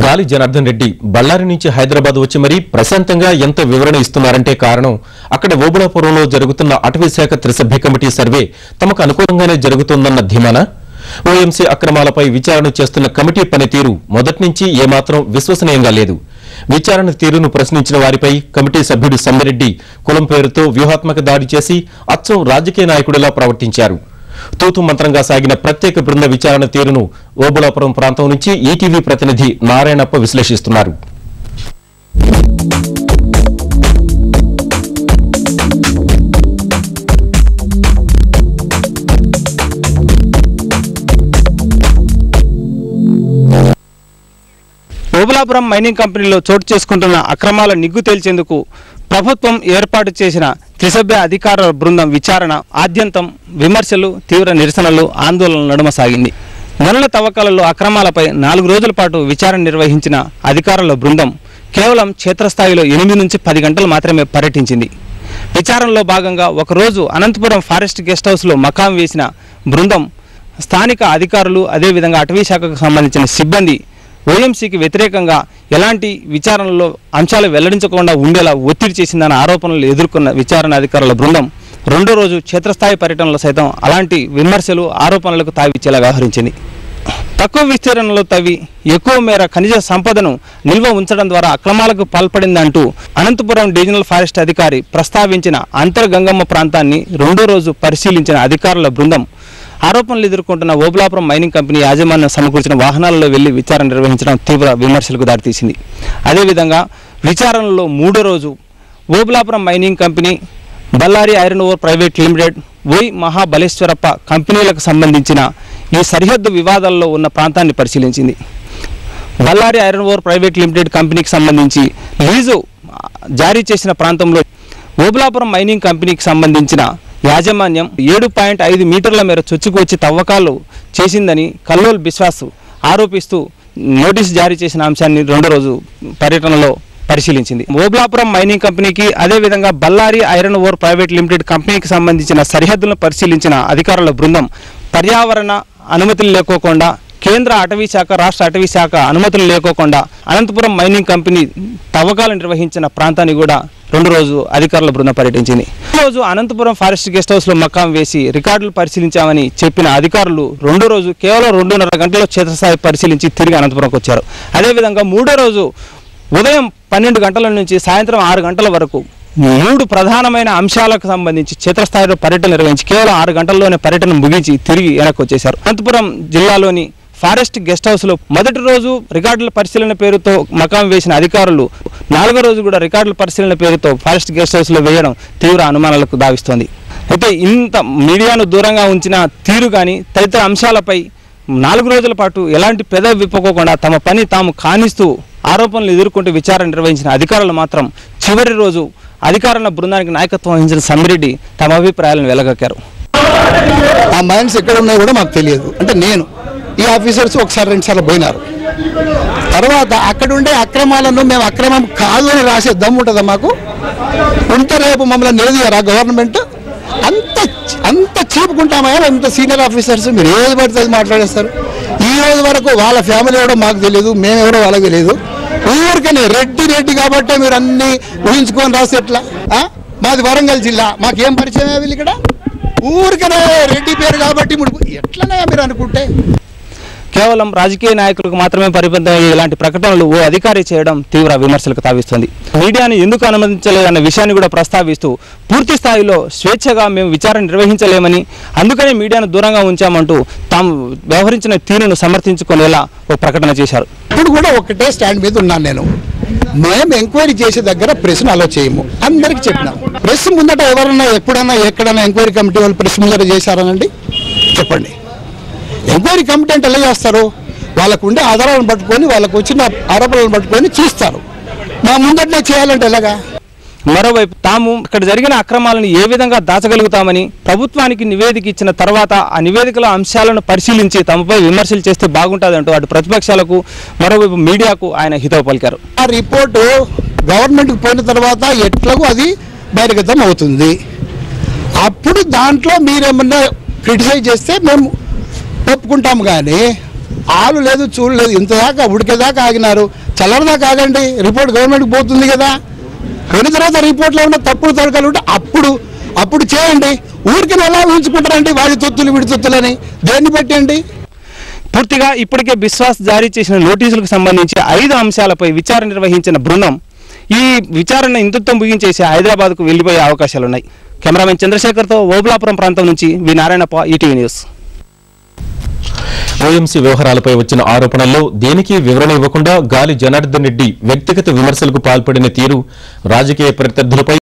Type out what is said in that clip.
గాలి జనార్దన్ రెడ్డి బళ్ళారి నుంచి హైదరాబాద్ వచ్చి మరీ ప్రశాంతంగా ఎంత వివరణ ఇస్తున్నారంటే కారణం అక్కడ ఓబుళాపురంలో జరుగుతున్న అటవీ శాఖ త్రిసభ్య కమిటీ సర్వే తమకు అనుకూలంగానే జరుగుతోందన్న ధీమానా ఓఎంసీ అక్రమాలపై విచారణ చేస్తున్న కమిటీ పనితీరు మొదటి నుంచి ఏమాత్రం విశ్వసనీయంగా లేదు విచారణ తీరును ప్రశ్నించిన వారిపై కమిటీ సభ్యుడు సమ్మిరెడ్డి కులం పేరుతో వ్యూహాత్మక దాడి చేసి అచ్చం రాజకీయ నాయకుడిలా ప్రవర్తించారు తూతు మంత్రంగా సాగిన ప్రత్యేక బృంద విచారణ తీరును ఓబులాపురం ప్రాంతం నుంచి ఈటీవీ ప్రతినిధి నారాయణప్ప విశ్లేషిస్తున్నారు ఓబులాపురం మైనింగ్ కంపెనీలో చోటు చేసుకుంటున్న అక్రమాల నిగ్గు తేల్చేందుకు ప్రభుత్వం ఏర్పాటు చేసిన త్రిసభ్య అధికారుల బృందం విచారణ ఆద్యంతం విమర్శలు తీవ్ర నిరసనలు ఆందోళనల నడుమ సాగింది గనుల తవ్వకాలలో అక్రమాలపై నాలుగు రోజుల పాటు విచారణ నిర్వహించిన అధికారుల బృందం కేవలం క్షేత్రస్థాయిలో ఎనిమిది నుంచి పది గంటలు మాత్రమే పర్యటించింది విచారణలో భాగంగా ఒకరోజు అనంతపురం ఫారెస్ట్ గెస్ట్ హౌస్లో మకాం వేసిన బృందం స్థానిక అధికారులు అదేవిధంగా అటవీ శాఖకు సంబంధించిన సిబ్బంది ఓఎంసీకి వ్యతిరేకంగా ఎలాంటి విచారణలో అంశాలు వెల్లడించకుండా ఉండేలా ఒత్తిడి చేసిందన్న ఆరోపణలు ఎదుర్కొన్న విచారణ అధికారుల బృందం రెండో రోజు క్షేత్రస్థాయి పర్యటనలో సైతం అలాంటి విమర్శలు ఆరోపణలకు తావిచ్చేలా వ్యవహరించింది తక్కువ విస్తీర్ణంలో తవ్వి ఎక్కువ మేర ఖనిజ సంపదను నిల్వ ఉంచడం ద్వారా అక్రమాలకు పాల్పడిందంటూ అనంతపురం డివిజనల్ ఫారెస్ట్ అధికారి ప్రస్తావించిన అంతర్గంగమ్మ ప్రాంతాన్ని రెండో రోజు పరిశీలించిన అధికారుల బృందం ఆరోపణలు ఎదుర్కొంటున్న ఓబులాపురం మైనింగ్ కంపెనీ యాజమాన్యం సమకూర్చిన వాహనాలలో వెళ్లి విచారణ నిర్వహించడం తీవ్ర విమర్శలకు దారితీసింది అదేవిధంగా విచారణలో మూడో రోజు Obulapuram mining company Bellary iron ore private limited Y Mahabaleswarappa కంపెనీలకు సంబంధించిన ఈ సరిహద్దు వివాదాల్లో ఉన్న ప్రాంతాన్ని పరిశీలించింది Bellary iron ore private limited కంపెనీకి సంబంధించి లీజు ఆ, జారీ చేసిన ప్రాంతంలో ఓబులాపురం మైనింగ్ కంపెనీకి సంబంధించిన యాజమాన్యం ఏడు పాయింట్ ఐదు మీటర్ల మేర చొచ్చుకొచ్చి తవ్వకాలు చేసిందని కల్లోల్ బిశ్వాస్ ఆరోపిస్తూ నోటీసు జారీ చేసిన అంశాన్ని రెండో రోజు పర్యటనలో పరిశీలించింది ఓబులాపురం మైనింగ్ కంపెనీకి అదేవిధంగా Bellary iron ore private limited కంపెనీకి సంబంధించిన సరిహద్దులను పరిశీలించిన అధికారుల బృందం పర్యావరణ అనుమతులు లేకోకుండా కేంద్ర అటవీ శాఖ రాష్ట్ర అటవీ శాఖ అనుమతులు లేకోకుండా అనంతపురం మైనింగ్ కంపెనీ తవ్వకాలు నిర్వహించిన ప్రాంతాన్ని కూడా రెండు రోజు అధికారుల బృందం పర్యటించింది ఈ రోజు అనంతపురం ఫారెస్ట్ గెస్ట్ హౌస్ లో మకాం వేసి రికార్డులు పరిశీలించామని చెప్పిన అధికారులు రెండో రోజు కేవలం రెండున్నర గంటల్లో క్షేత్రస్థాయి పరిశీలించి తిరిగి అనంతపురంకి వచ్చారు అదేవిధంగా మూడో రోజు ఉదయం పన్నెండు గంటల నుంచి సాయంత్రం ఆరు గంటల వరకు మూడు ప్రధానమైన అంశాలకు సంబంధించి క్షేత్రస్థాయిలో పర్యటన నిర్వహించి కేవలం ఆరు గంటల్లోనే పర్యటన ముగించి తిరిగి వెనక్కి వచ్చేశారు అనంతపురం జిల్లాలోని ఫారెస్ట్ గెస్ట్ హౌస్లో మొదటి రోజు రికార్డుల పరిశీలన పేరుతో మకాం వేసిన అధికారులు నాలుగో రోజు కూడా రికార్డుల పరిశీలన పేరుతో ఫారెస్ట్ గెస్ట్ హౌస్లో వేయడం తీవ్ర అనుమానాలకు దావిస్తోంది అయితే ఇంత మీడియాను దూరంగా ఉంచిన తీరు కానీ తదితర అంశాలపై నాలుగు రోజుల పాటు ఎలాంటి పెద విప్పుకోకుండా తమ పని తాము కానిస్తూ ఆరోపణలు ఎదుర్కొంటూ విచారణ నిర్వహించిన అధికారులు మాత్రం చివరి రోజు అధికారుల బృందానికి నాయకత్వం వహించిన సమ్మిరెడ్డి తమ అభిప్రాయాలను వెలగక్కారు ఆ మైన్స్ ఎక్కడ ఉన్నాయో కూడా మాకు తెలియదు అంటే నేను ఈ ఆఫీసర్స్ ఒకసారి రెండు సార్లు పోయినారు తర్వాత అక్కడ ఉండే అక్రమాలను మేము అక్రమం కాదు అని రాసే దమ్ము ఉంటుందా మాకు ఉంటే రేపు మమ్మల్ని నిలదీయరా గవర్నమెంట్ అంత అంత చీపుకుంటామా అంత సీనియర్ ఆఫీసర్స్ మీరు ఏది పడితే అది మాట్లాడేస్తారు ఈ రోజు వరకు వాళ్ళ ఫ్యామిలీ ఎవడో మాకు తెలియదు మేము ఎవరో వాళ్ళకి తెలియదు ఊరికనే రెడ్డి రెడ్డి కాబట్టే మీరు అన్ని ఊహించుకొని రాస్తే ఎట్లా ఆ? మాది వరంగల్ జిల్లా మాకేం పరిచయం వీళ్ళు ఇక్కడ ఊరికనే రెడ్డి పేరు కాబట్టి ఇప్పుడు ఎట్లనే మీరు అనుకుంటే కేవలం రాజకీయ నాయకులకు మాత్రమే పరిమితమయ్యే ఇలాంటి ప్రకటనలు ఓ అధికారి చేయడం తీవ్ర విమర్శలకు తావిస్తుంది మీడియాని ఎందుకు అనుమతించలేదన్న విషయాన్ని కూడా ప్రస్తావిస్తూ పూర్తి స్థాయిలో స్వేచ్ఛగా మేము విచారణ నిర్వహించలేమని అందుకనే మీడియాను దూరంగా ఉంచామంటూ తాము వ్యవహరించిన తీరును సమర్థించుకునేలా ఓ ప్రకటన చేశారు ఇప్పుడు కూడా ఒకటే స్టాండ్ మీద ఉన్నాను నేను మేము ఎంక్వైరీ చేసే దగ్గర ప్రెస్ను అలో చేయము అందరికి చెప్పినాం ప్రెస్ ముందట ఎవరన్నా ఎప్పుడన్నా ఎక్కడన్నా ఎంక్వైరీ కమిటీ వాళ్ళు ప్రెస్ ముందట చేశారనండి చెప్పండి ఎంక్వైరీ కమిటీ అంటే ఎలా చేస్తారు వాళ్ళకు ఉండే ఆధారాలను పట్టుకొని వాళ్ళకు వచ్చిన ఆరోపణలను పట్టుకొని చూస్తారు మా ముందటనే చేయాలంటే ఎలాగా మరోవైపు తాము ఇక్కడ జరిగిన అక్రమాలను ఏ విధంగా దాచగలుగుతామని ప్రభుత్వానికి నివేదిక ఇచ్చిన తర్వాత ఆ నివేదికల అంశాలను పరిశీలించి తమపై విమర్శలు చేస్తే బాగుంటుందంటూ అటు ప్రతిపక్షాలకు మరోవైపు మీడియాకు ఆయన హితవు పలికారు ఆ రిపోర్టు గవర్నమెంట్కి పోయిన తర్వాత ఎట్లాగో అది బహిర్గతం అవుతుంది అప్పుడు దాంట్లో మీరేమన్నా క్రిటిసైజ్ చేస్తే మేము ఒప్పుకుంటాం కానీ ఆలు లేదు చూడు లేదు ఇంతదాకా ఉడికేదాకా ఆగినారు చల్లరదాకా ఆగండి రిపోర్ట్ గవర్నమెంట్కి పోతుంది కదా పోయిన తర్వాత రిపోర్ట్లో ఉన్న తప్పుడు తడకలు ఉంటే అప్పుడు అప్పుడు చేయండి ఊరికి ఎలా ఊహించుకుంటారండి వాడి తొత్తులు వీడి తొత్తులని దేన్ని పెట్టండి పూర్తిగా ఇప్పటికే బిశ్వాస్ జారీ చేసిన నోటీసులకు సంబంధించి ఐదు అంశాలపై విచారణ నిర్వహించిన బృందం ఈ విచారణ ఇంతతో ముగించేసి హైదరాబాద్కు వెళ్ళిపోయే అవకాశాలు ఉన్నాయి కెమెరామెన్ చంద్రశేఖర్తో ఓబులాపురం ప్రాంతం నుంచి V Narayanappa ETV news OMC వ్యవహారాలపై వచ్చిన ఆరోపణల్లో దేనికి వివరణ ఇవ్వకుండా గాలి జనార్దన్ రెడ్డి వ్యక్తిగత విమర్శలకు పాల్పడిన తీరు రాజకీయ ప్రత్యర్థులపై